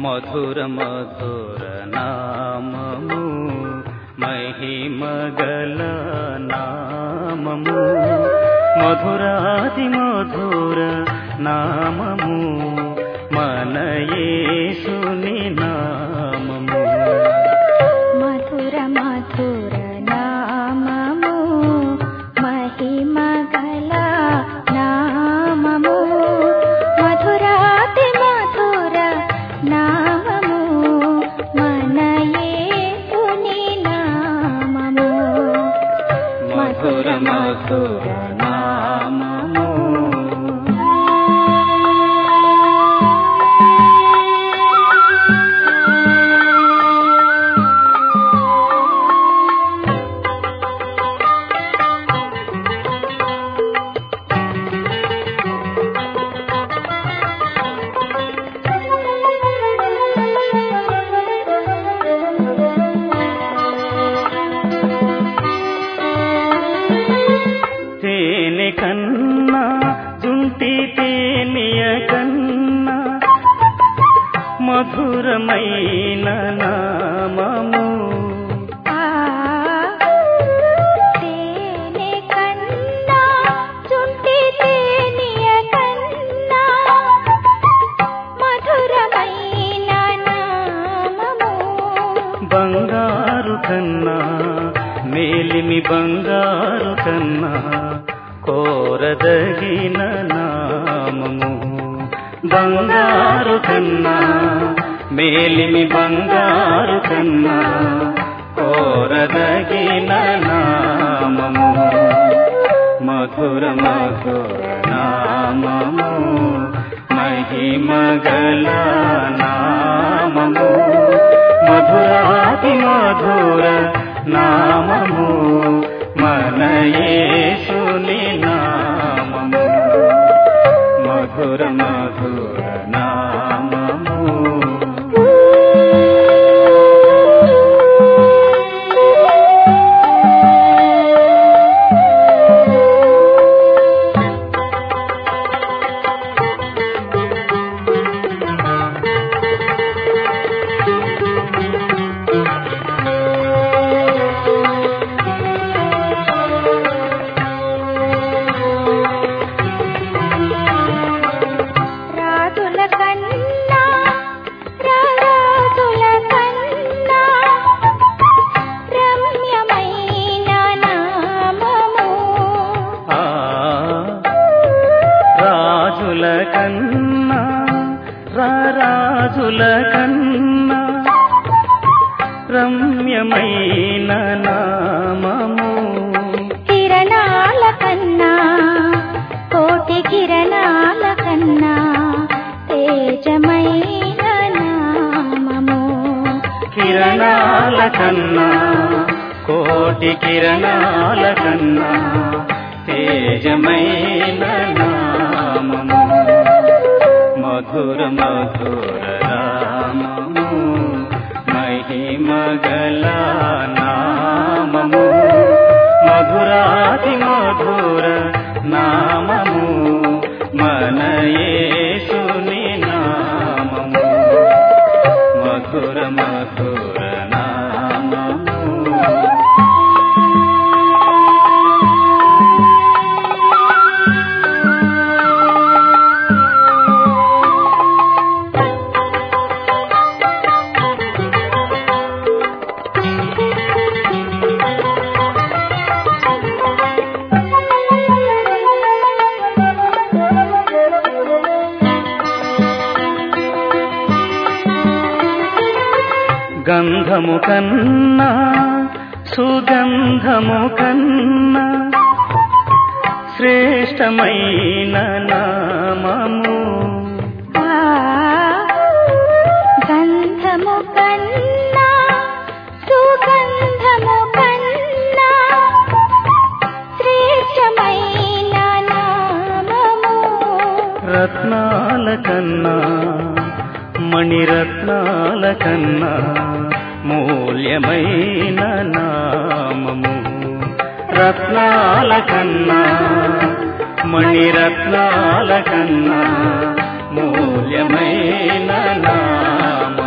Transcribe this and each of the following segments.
మధుర మధుర నామము మహిమగల నామము మధురాది మధుర నామము మన యేసుని నామము మధుర మధుర నామము మహిమ గల నామము మధురాతి మధుర నామము మన యేసుని నామము మధుర మధుర నామము తేనె కన్నా జుంటి తేనియ కన్నా మధురమైన నామము ఆ తేనె కన్నా చుంటి తేనియ కన్నా మధురమైన నామము బంగారు కన్నా మేలిమి బంగారు కన్నా కోరదగిన నామము బంగారు కన్నా మేలిమి బంగారు కన్నా కోరదగిన నామము మధుర మధుర నామము మహిమగల నామము మధురాతి మధుర నామము మన యేసుని నామము మధుర మధుర నామము రాజుల కన్నా రారాజుల కన్నా రమ్యమైన నామము ఆ రాజుల కన్నా రారాజుల కన్నా రమ్యమైన నామము కిరణాల కన్నా కోటి కిరణాల కన్నా తేజమైన నామము కిరణాల కన్నా కోటి కిరణాల కన్నా తేజమైన నామము మధుర మధుర రామము మహిమగల నామము మధురాతి మధుర నామము మన యేసుని నామము మధుర మధుర నామము గంధము కన్నా సుగంధము కన్నా శ్రేష్టమైన నామము ఆ గంధము కన్నా సుగంధము కన్నా శ్రేష్టమైన నామము రత్నాల కన్నా మణిరత్నాల కన్నా మూల్యమైన నామము రత్నాల కన్నా మణిరత్నాల కన్నా మూల్యమైన నామము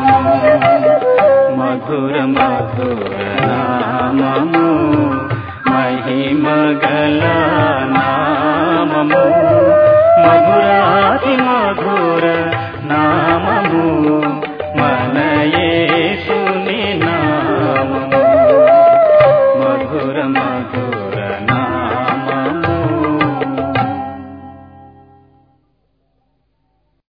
మధుర మధుర నామము